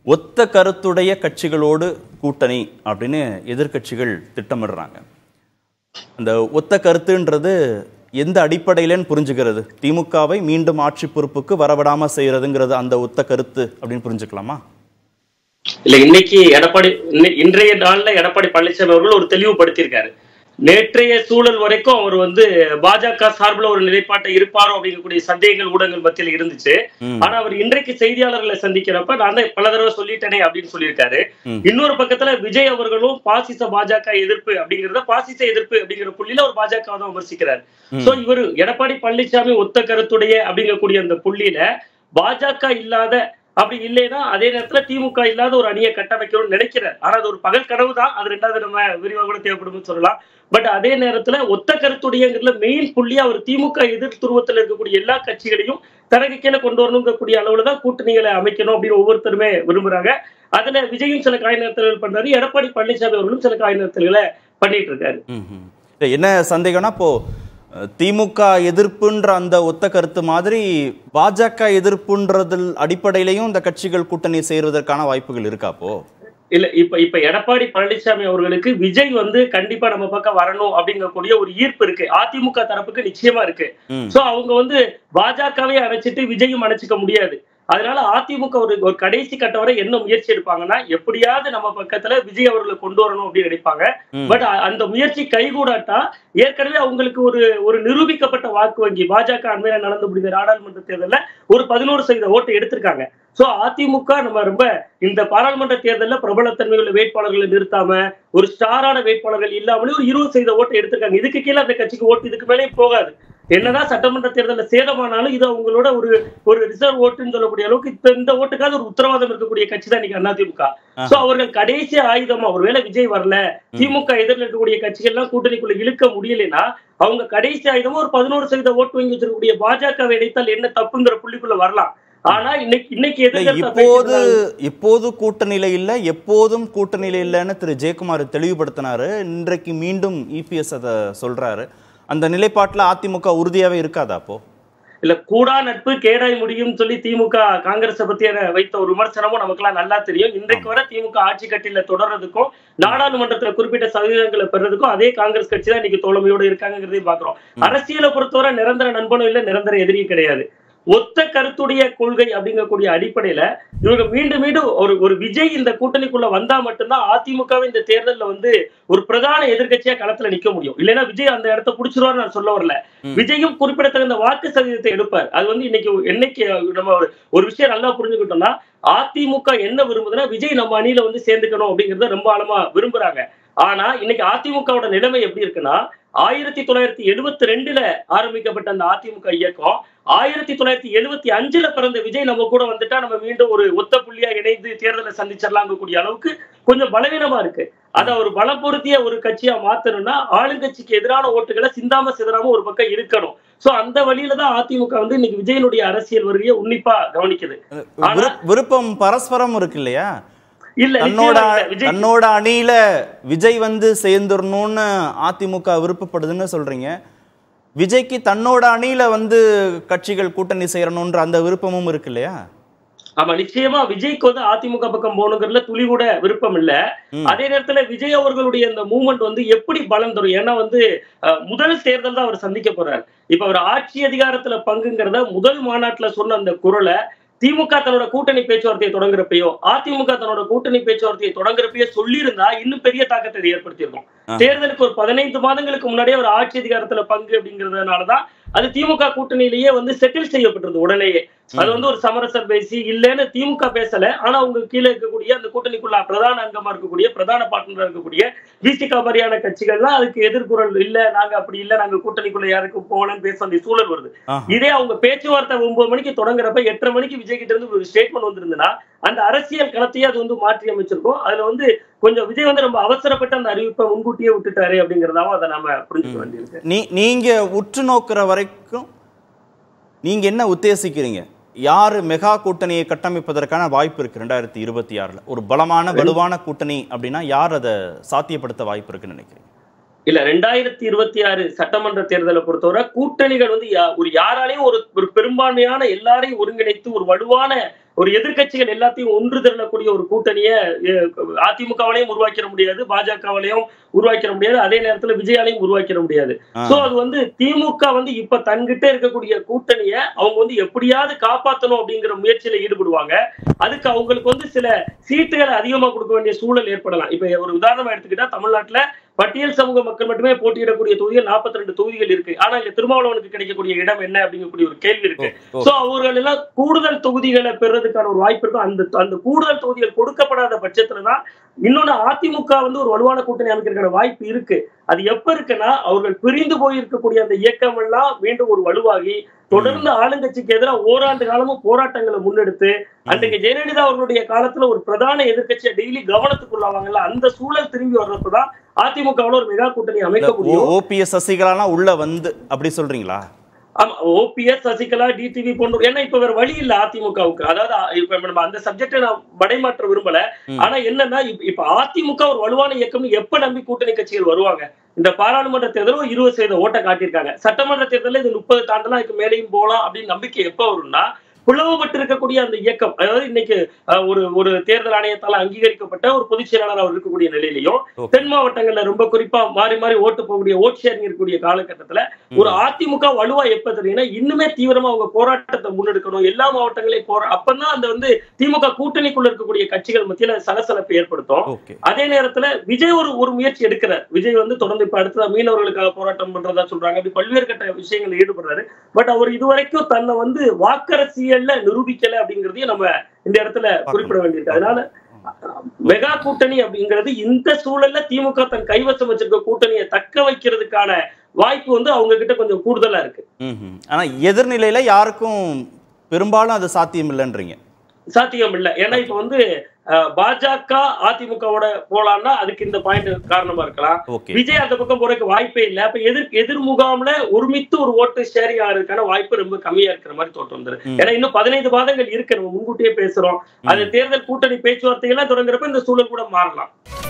ஒத்த கருத்துடைய கட்சிகளோடு கூட்டணி அப்படின்னு எதிர்க்கட்சிகள் திட்டமிடுறாங்க அந்த ஒத்த கருத்துன்றது எந்த அடிப்படையிலன்னு புரிஞ்சுக்கிறது திமுகவை மீண்டும் ஆட்சி பொறுப்புக்கு வரவிடாம செய்யறதுங்கிறது அந்த ஒத்த கருத்து அப்படின்னு புரிஞ்சுக்கலாமா இல்ல இன்னைக்கு எடப்பாடி இன்னை- இன்றைய நாள்ல எடப்பாடி பழனிசாமி அவர்கள் ஒரு தெளிவுபடுத்தியிருக்காரு நேற்றைய சூழல் வரைக்கும் அவர் வந்து பாஜக சார்பில் ஒரு நிலைப்பாட்டை இருப்பாரோ அப்படிங்கக்கூடிய சந்தேகங்கள் ஊடகங்கள் மத்தியில் இருந்துச்சு ம். ஆனா அவர் இன்றைக்கு செய்தியாளர்களை சந்திக்கிறப்ப நான் தான் பல தடவை சொல்லிட்டேனே அப்படின்னு சொல்லியிருக்காரு ம். இன்னொரு பக்கத்துல விஜய் அவர்களும் பாசிச பாஜக எதிர்ப்பு அப்படிங்கறத பாசிச எதிர்ப்பு அப்படிங்கிற புள்ளியில ஒரு பாஜக தான் விமர்சிக்கிறார் ம். சோ இவர் எடப்பாடி பழனிசாமி ஒத்த கருத்துடைய அப்படிங்கக்கூடிய அந்த புள்ளியில பாஜக இல்லாத அப்படி இல்லைன்னா அதே நேரத்துல திமுக இல்லாத ஒரு அணியை கட்டமைக்கணும்னு நினைக்கிறார் ஆனா அது ஒரு பகல் கனவு தான் அது ரெண்டாவது நம்ம விரிவாக கூட தேவைப்படும்னு சொல்லலாம் பட் அதே நேரத்துல ஒத்த கருத்துடையங்கிறதுல மெயின் புள்ளியா அவர் திமுக எதிர் துருவத்துல இருக்கக்கூடிய எல்லா கட்சிகளையும் தனக்கு கீழே கொண்டு வரணுங்கக்கூடிய அளவுல தான் கூட்டணிகளை அமைக்கணும் அப்படின்னு ஒவ்வொருத்தருமே விரும்புறாங்க அதுல விஜயும் சில காய் நிறுத்தல்கள் பண்றாரு எடப்பாடி பழனிசாமி அவர்களும் சில காய் நிறுத்தல்களை பண்ணிட்டு இருக்காரு ம்ஹும். இல்ல, என்ன சந்தேகம்னா இப்போ அஹ், திமுக எதிர்ப்புன்ற அந்த ஒத்த கருத்து மாதிரி பாஜக எதிர்ப்புன்றதில் அடிப்படையிலையும் இந்த கட்சிகள் கூட்டணி செய்வதற்கான வாய்ப்புகள் இருக்கா அப்போ இல்ல இப்ப இப்ப எடப்பாடி பழனிசாமி அவர்களுக்கு விஜய் வந்து கண்டிப்பா நம்ம பக்கம் வரணும் அப்படிங்கக்கூடிய ஒரு ஈர்ப்பு இருக்கு அதிமுக தரப்புக்கு நிச்சயமா இருக்கு ம். சோ அவங்க வந்து பாஜகவே அணைச்சிட்டு விஜயும் அணைச்சிக்க முடியாது அதனால அதிமுக ஒரு ஒரு கடைசி கட்டம் வரை என்ன முயற்சி எடுப்பாங்கன்னா எப்படியாவது நம்ம பக்கத்துல விஜய் அவர்களை கொண்டு வரணும் அப்படின்னு நினைப்பாங்க ம். பட் அந்த முயற்சி கைகூடாட்டா ஏற்கனவே அவங்களுக்கு ஒரு ஒரு நிரூபிக்கப்பட்ட வாக்கு வங்கி பாஜக அண்மையில நடந்து முடிந்த நாடாளுமன்ற தேர்தல்ல ஒரு பதினோரு சதவீத ஓட்டு எடுத்திருக்காங்க சோ அதிமுக நம்ம ரொம்ப இந்த பாராளுமன்ற தேர்தலில் பிரபலத்தன்மை உள்ள வேட்பாளர்களை நிறுத்தாம ஒரு ஸ்டாரான வேட்பாளர்கள் இல்லாமலே ஒரு இருபது சதவீத ஓட்டு எடுத்திருக்காங்க இதுக்கு கீழே அந்த கட்சிக்கு ஓட்டு இதுக்கு மேலே போகாது என்னதான் சட்டமன்ற தேர்தலில் சேதமானாலும் இது அவங்களோட ஒரு ஒரு ரிசர்வ் ஓட்டுன்னு சொல்லக்கூடிய அளவுக்கு இப்ப இந்த ஓட்டுக்காவது ஒரு உத்தரவாதம் இருக்கக்கூடிய கட்சி தான் இன்னைக்கு அதிமுக சோ அவர்கள் கடைசி ஆயுதமா ஒருவேளை விஜய் வரல திமுக எதிரில் இருக்கக்கூடிய கட்சிகள் எல்லாம் கூட்டணிக்குள்ள இழுக்க முடியலைன்னா அவங்க கடைசி ஆயுதமா ஒரு பதினோரு சதவீத ஓட்டு வாங்கி வச்சிருக்கக்கூடிய பாஜக இணைத்தால் என்ன தப்புங்கிற புள்ளிக்குள்ள வரலாம் ஆனா இன்னைக்கு இன்னைக்கு இல்ல, எதிர்க்கட்சி இப்போது பேசுறாங்க. இப்போது கூட்டணியில இல்ல எப்போதும் கூட்டணியில இல்லைன்னு திரு ஜெயக்குமார் தெளிவுபடுத்தினாரு இன்றைக்கு மீண்டும் இபிஎஸ் அதை சொல்றாரு அந்த நிலைப்பாட்டுல அதிமுக உறுதியாவே இருக்காதா அப்போ இல்ல கூடா நட்பு கேடாய் முடியும் சொல்லி திமுக காங்கிரஸ் பத்தி வைத்த ஒரு விமர்சனமும் நமக்கெல்லாம் நல்லா தெரியும் இன்றைக்கு வரை திமுக ஆட்சி கட்டில தொடர்றதுக்கும் நாடாளுமன்றத்துல குறிப்பிட்ட சதவீதங்களை பெறதுக்கும் அதே காங்கிரஸ் கட்சி தான் இன்னைக்கு தோழமையோடு இருக்காங்கிறதையும் பாக்குறோம் அரசியலை பொறுத்தவரை நிரந்தர நண்பனும் இல்ல நிரந்தர எதிரியும் கிடையாது ஒத்த கருத்துடைய கொள்கை அப்படிங்கக்கூடிய அடிப்படையில இவங்க மீண்டும் மீண்டும் ஒரு ஒரு விஜய் இந்த கூட்டணிக்குள்ள வந்தா மட்டும்தான் அதிமுகவை இந்த தேர்தல்ல வந்து ஒரு பிரதான எதிர்க்கட்சியா களத்துல நிக்க முடியும் இல்லைன்னா விஜய் அந்த இடத்த புடிச்சிருவாரு நான் சொல்ல வரல ம். விஜயும் குறிப்பிடத்தகுந்த வாக்கு சதவீதத்தை எடுப்பார் அது வந்து இன்னைக்கு என்னைக்கு நம்ம ஒரு ஒரு விஷயம் நல்லா புரிஞ்சுக்கிட்டோம்னா அதிமுக என்ன விரும்புதுன்னா விஜய் நம்ம அணியில வந்து சேர்ந்துக்கணும் அப்படிங்கறத ரொம்ப ஆழமா விரும்புறாங்க ஆனா இன்னைக்கு அதிமுகவோட நிலைமை எப்படி இருக்குன்னா ஆயிரத்தி தொள்ளாயிரத்தி எழுபத்தி ரெண்டுல ஆரம்பிக்கப்பட்ட அந்த அதிமுக இயக்கம் ஆயிரத்தி தொள்ளாயிரத்தி எழுபத்தி அஞ்சுல பிறந்த விஜய் நம்ம கூட வந்துட்டா நம்ம மீண்டும் ஒரு ஒத்த புள்ளியா இணைந்து தேர்தலை சந்திச்சிடலாங்கக்கூடிய அளவுக்கு கொஞ்சம் பலவீனமா இருக்கு அதை ஒரு பலப்பொருத்திய ஒரு கட்சியா மாத்தணும்னா ஆளுங்கட்சிக்கு எதிரான ஓட்டுகளை சிந்தாம சிதறாம ஒரு பக்கம் இருக்கணும் சோ அந்த வழியில தான் அதிமுக வந்து இன்னைக்கு விஜயனுடைய அரசியல் வருகையை உன்னிப்பா கவனிக்குது ஆனா- விருப்- விருப்பம் பரஸ்பரம் இருக்கு இல்லையா இல்ல தன்னோட நிச்சயமா இல்ல. விஜய் தன்னோட அணியில விஜய் வந்து சேர்ந்துடணும்னு அதிமுக விருப்பப்படுதுன்னு சொல்றீங்க விஜய்க்கு தன்னோட அணியில வந்து கட்சிகள் கூட்டணி சேரணும்ன்ற அந்த விருப்பமும் இருக்கு இல்லையா ஆமா நிச்சயமா விஜய்க்கு வந்து அதிமுக பக்கம் போகணுங்கிறதுல துளி கூட விருப்பம் இல்ல ம். அதே நேரத்துல விஜய் அவர்களுடைய அந்த மூவ்மெண்ட் வந்து எப்படி பலன் தரும் ஏன்னா வந்து அஹ், முதல் தேர்தல் தான் அவர் சந்திக்க போறார் இப்ப அவர் ஆட்சி அதிகாரத்துல பங்குங்கிறத முதல் மாநாட்டுல சொன்ன அந்த குரலை திமுக தன்னோட கூட்டணி பேச்சுவார்த்தையை தொடங்குறப்பயோ அதிமுக தன்னோட கூட்டணி பேச்சுவார்த்தையை தொடங்குறப்பயோ சொல்லியிருந்தா இன்னும் பெரிய தாக்கத்தை இது ஏற்படுத்தியிருக்கும் ஆ. தேர்தலுக்கு ஒரு பதினைந்து மாதங்களுக்கு முன்னாடியே அவர் ஆட்சி அதிகாரத்துல பங்கு அப்படிங்கறதுனாலதான் அது திமுக கூட்டணியிலேயே வந்து செட்டில் செய்யப்பட்டிருது உடனேயே அது வந்து ஒரு சமரசம் பேசி இல்லைன்னு திமுக பேசல ஆனா அவங்க கீழே இருக்கக்கூடிய அந்த கூட்டணிக்குள்ள பிரதான அங்கமா இருக்கக்கூடிய பிரதான பார்ட்னரா இருக்கக்கூடிய விசிகா மாதிரியான கட்சிகள்லாம் அதுக்கு எதிர்குரல் இல்ல நாங்க அப்படி இல்ல நாங்க கூட்டணிக்குள்ள யாருக்கும் போகலன்னு பேச வேண்டிய சூழல் வருது ஆஹா. இதே அவங்க பேச்சுவார்த்தை ஒன்பது மணிக்கு தொடங்குறப்ப எட்டரை மணிக்கு விஜய் கிட்ட இருந்து ஒரு ஸ்டேட்மெண்ட் வந்திருந்ததுன்னா அந்த அரசியல் களத்தையே அது வந்து மாற்றி அமைச்சிருக்கும் அதுல வந்து கொஞ்சம் விஜய் வந்து ரொம்ப அவசரப்பட்டு அந்த அறிவிப்பை முன்கூட்டியே விட்டுட்டாரு அப்படிங்கறதாவும் அதை நாம புரிஞ்சுக்க வேண்டியிருக்கு நீ நீங்க உற்று நோக்கிற வரைக்கும் நீங்க என்ன உத்தேசிக்கிறீங்க யாரு மெகா கூட்டணியை கட்டமைப்பதற்கான வாய்ப்பு இருக்கு ரெண்டாயிரத்தி இருபத்தி ஆறுல ஒரு பலமான வலுவான கூட்டணி அப்படின்னா யார் அதை சாத்தியப்படுத்த வாய்ப்பு இருக்குன்னு நினைக்கிறீங்க இல்ல ரெண்டாயிரத்தி இருபத்தி ஆறு சட்டமன்ற தேர்தலை பொறுத்தவரை கூட்டணிகள் வந்து யா- ஒரு யாராலையும் ஒரு ஒரு பெரும்பான்மையான எல்லாரையும் ஒருங்கிணைத்து ஒரு வலுவான ஒரு எதிர்க்கட்சிகள் எல்லாத்தையும் ஒன்று திரளக்கூடிய ஒரு கூட்டணியை அஹ், அதிமுகவாலையும் உருவாக்கிட முடியாது பாஜகவாலையும் உருவாக்கிட முடியாது அதே நேரத்துல விஜயாலையும் உருவாக்கிட முடியாது ஆ. சோ அது வந்து திமுக வந்து இப்ப தன்கிட்ட இருக்கக்கூடிய கூட்டணிய அவங்க வந்து எப்படியாவது காப்பாத்தணும் அப்படிங்கிற முயற்சியில ஈடுபடுவாங்க அதுக்கு அவங்களுக்கு வந்து சில சீட்டுகளை அதிகமா கொடுக்க வேண்டிய சூழல் ஏற்படலாம் இப்ப ஒரு உதாரணமா எடுத்துக்கிட்டா தமிழ்நாட்டுல பட்டியல் சமூக மக்கள் மட்டுமே போட்டியிடக்கூடிய தொகுதிகள் 42 ரெண்டு தொகுதிகள் இருக்கு ஆனா இங்க திருமாவளவனுக்கு கிடைக்கக்கூடிய இடம் என்ன அப்படிங்கக்கூடிய ஒரு கேள்வி இருக்கு ஓ, சோ அவர்கள் எல்லாம் கூடுதல் தொகுதிகளை பெறதுக்கான ஒரு வாய்ப்பு இருக்கும் அந்த அந்த கூடுதல் தொகுதிகள் கொடுக்கப்படாத பட்சத்துலதான் இன்னொன்னு அதிமுக வந்து ஒரு வலுவான கூட்டணி அமைக்கிறதுக்கான வாய்ப்பு இருக்கு அது எப்ப இருக்குன்னா அவர்கள் பிரிந்து போயிருக்கக்கூடிய அந்த இயக்கம் எல்லாம் மீண்டும் ஒரு வலுவாகி தொடர்ந்து ஆளுங்கட்சிக்கு எதிராக ஓராண்டு காலமும் போராட்டங்களை முன்னெடுத்து அன்றைக்கு ஜெயலலிதா அவர்களுடைய காலத்துல ஒரு பிரதான எதிர்க்கட்சியை டெய்லி கவனத்துக்குள்ளாவாங்கல்ல அந்த சூழல் திரும்பி வர்றப்பதான் அதிமுகவுல ஒரு மெகா கூட்டணி அமைக்க முடியும் ஓபிஎஸ் சசிகலாலாம் உள்ள வந்து அப்படி சொல்றீங்களா ஆமா ஓபிஎஸ் சசிகலா டிடிவி போன்ற ஏன்னா இப்ப வேற வழி இல்ல அதிமுகவுக்கு அதாவது அ- இப்ப நம்ம அந்த சப்ஜெக்டை நான் மடைமாற்ற விரும்பல ம். ஆனா என்னன்னா இப்ப- இப்ப அதிமுக ஒரு வலுவான இயக்கம் எப்ப நம்பி கூட்டணி கட்சிகள் வருவாங்க இந்த பாராளுமன்ற தேர்தலும் ஒரு இருபது சதவீத ஓட்டை காட்டியிருக்காங்க சட்டமன்ற தேர்தலில் இது முப்பது தாண்டலாம் இதுக்கு மேலேயும் போகலாம் அப்படின்னு நம்பிக்கை எப்ப வரும்னா பிளவுபட்டு இருக்கக்கூடிய அந்த இயக்கம் அதாவது இன்னைக்கு அஹ், ஒரு ஒரு தேர்தல் ஆணையத்தால அங்கீகரிக்கப்பட்ட ஒரு பொதுச் செயலாளர் அவர் இருக்கக்கூடிய நிலையிலையும் Okay. தென் மாவட்டங்கள்ல ரொம்ப குறிப்பா மாறி மாறி ஓட்டு போகக்கூடிய ஓட் ஷேரிங் இருக்கக்கூடிய காலகட்டத்துல ஒரு அதிமுக வலுவா எப்ப தெரியும்னா இன்னுமே தீவிரமா அவங்க போராட்டத்தை முன்னெடுக்கணும் எல்லா மாவட்டங்களையும் போரா அப்பதான் அந்த வந்து திமுக கூட்டணிக்குள்ள இருக்கக்கூடிய கட்சிகள் மத்தியில சலசலப்பு ஏற்படுத்தும் ஓகே அதே நேரத்துல விஜய் ஒரு ஒரு முயற்சி எடுக்கிறார் விஜய் வந்து தொடர்ந்து இப்ப அடுத்ததா மீனவர்களுக்காக போராட்டம் பண்றதா சொல்றாங்க அப்படி பல்வேறு கட்ட விஷயங்கள் ஈடுபடுறாரு பட் அவர் இதுவரைக்கும் தன்னை வந்து வாக்கரசியல்ல நிரூபிக்கல அப்படிங்கறதையும் நம்ம இந்த இடத்துல குறிப்பிட வேண்டியிருக்கு அதனால மெகா கூட்டணி அப்படிங்கிறது இந்த சூழல்ல திமுக தன் கைவசம் வச்சிருக்க கூட்டணியை தக்க வைக்கிறதுக்கான வாய்ப்பு வந்து அவங்க கிட்ட கொஞ்சம் கூடுதலா இருக்கு ம்ஹும். ஆனா எதிர்நிலையில யாருக்கும் பெரும்பாலும் அது சாத்தியம் இல்லைன்றீங்க சாத்தியம் இல்ல ஏன்னா இப்ப வந்து அஹ், பாஜக அதிமுகவோட போலான்னா அதுக்கு இந்த பாயிண்ட் காரணமா இருக்கலாம் ஓகே விஜய் அந்த பக்கம் போறதுக்கு வாய்ப்பே இல்ல அப்ப எதிர் எதிர் முகாம்ல ஒருமித்து ஒரு ஓட்டு ஷேரிங் ஆகிறதுக்கான வாய்ப்பு ரொம்ப கம்மியா இருக்கிற மாதிரி தோட்டம் வந்துரு ம். ஏன்னா இன்னும் பதினைந்து மாதங்கள் இருக்கு நம்ம முன்கூட்டியே பேசுறோம் அது தேர்தல் கூட்டணி பேச்சுவார்த்தைகள்லாம் தொடங்குறப்ப இந்த சூழல் கூட மாறலாம்